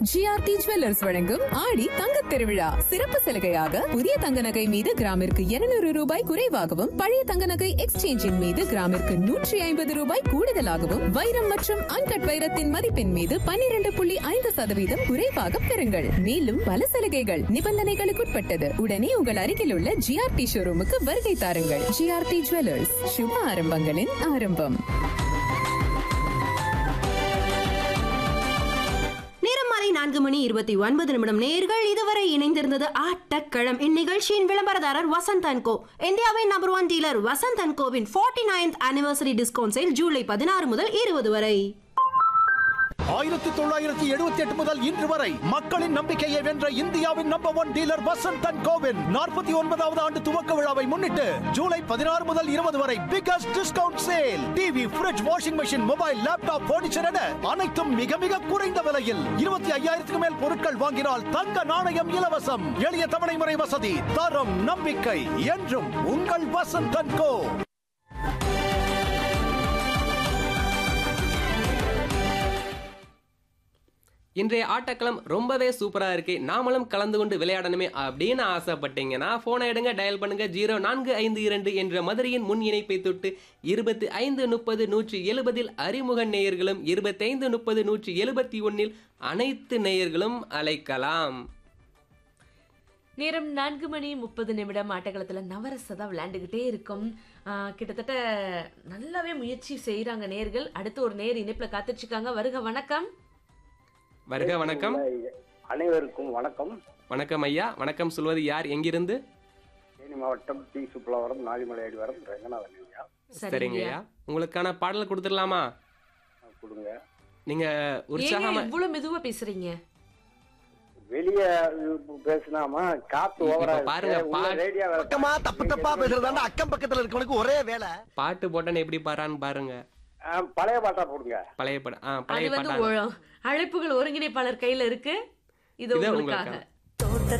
GRT jewellers வழங்கும் ஆடி தங்கத் திருவிழா சிறப்பு சலுகையாக புதிய தங்க நகை மீது கிராமிற்கு 200 ரூபாய் குறைவாகவும் பழைய தங்க நகை எக்ஸ்சேஞ்சின் மீது கிராமிற்கு நூற்றி ஐம்பது ரூபாய் கூடுதலாகவும் வைரம் மற்றும் அன்கட் வைரத்தின் மதிப்பின் மீது 12.5% புள்ளி ஐந்து சதவீதம் குறைவாக பெறுங்கள் மேலும் பல சலுகைகள் நிபந்தனைகளுக்குட்பட்டது உடனே உங்கள் அருகில் உள்ள ஜிஆர்டி ஷோரூமுக்கு வருகை தாருங்கள் ஜிஆர்டி ஜுவல்லர்ஸ் சுப ஆரம்பங்களின் ஆரம்பம் நேரம் மாலை நான்கு மணி இருபத்தி ஒன்பது நிமிடம் நேர்கள் இதுவரை இணைந்திருந்தது ஆட்டக்களம் இந்நிகழ்ச்சியின் விளம்பரதாரர் வசந்த் அண்ட் கோ இந்தியாவின் number one dealer Vasanth and கோவின் forty ninth anniversary discount sale July பதினாறு முதல் இருபது வரை ஆயிரத்தி தொள்ளாயிரத்தி எழுபத்தி எட்டு முதல் இன்று வரை மக்களின் நம்பிக்கையை வென்ற இந்தியாவின் number one dealer Vasanth and கோவின் நாற்பத்தி ஒன்பதாவது ஆண்டு துவக்க விழாவை முன்னிட்டு ஜூலை பதினாறு முதல் இருபது வரை biggest discount sale TV fridge washing machine mobile laptop furniture என அனைத்தும் மிக மிக குறைந்த விலையில் இருபத்தி ஐயாயிரத்துக்கு மேல் பொருட்கள் வாங்கினால் தங்க நாணயம் இலவசம் எளிய தவணை முறை வசதி தரம் நம்பிக்கை என்றும் உங்கள் வசந்த் அண்ட் கோ இன்றைய ஆட்டக்களம் ரொம்பவே சூப்பராக இருக்கு நாமளும் கலந்து கொண்டு விளையாடணுமே அப்படின்னு ஆசைப்பட்டீங்கன்னா ஃபோனை எடுங்க டயல் பண்ணுங்க ஜீரோ நான்கு ஐந்து இரண்டு என்ற மதுரையின் முன் இணைப்பை தொட்டு இருபத்தி ஐந்து முப்பது நூற்றி எழுபதில் அறிமுக நேயர்களும் இருபத்தைந்து முப்பது நூற்றி எழுபத்தி ஒன்னில் அனைத்து நேயர்களும் அழைக்கலாம் நேரம் நான்கு மணி முப்பது நிமிடம் ஆட்டக்களத்தில் நவரசதா விளையாண்டுக்கிட்டே இருக்கும் ஆ, கிட்டத்தட்ட நல்லாவே முயற்சி செய்கிறாங்க நேர்கள் அடுத்து ஒரு நேர் இணைப்பில் காத்துட்ருக்காங்க வருக வணக்கம் வருக வணக்கம் அனைவருக்கும் வணக்கம் வணக்கம் ஐயா வணக்கம் சொல்வது யார் எங்கிருந்து தேனி மாவட்டம் டி சுப்புலவரம் நாலிமலை அடிவாரம் ரங்கநாதன் ஐயா சரிங்க ஐயா உங்களுக்கான பாடல் கொடுத்துடலாமா கொடுங்க நீங்க ஏங்க உற்சாகமா இவ்வளவு மெதுவா பேசுறீங்க வெளிய பேசினாமா காத்து ஓவரா இப்ப பாருங்க, பா- ரேடியோ பக்கமா தப்பு தப்பா பேசுறதாண்டா அக்கம் பக்கத்துல இருக்கவனுக்கு ஒரே வேலை பாட்டு போட்டேன்னு எப்படி பாடுறான்னு பாருங்க பழைய பாட்டா போடுங்க பழைய படம் ஆ அது பழைய வந்து பாட்டாங்க ஒ- அழைப்புகள் ஒருங்கிணைப்பாளர் கையில இருக்கு இது இது உங்களுக்காக உங்களுக்காக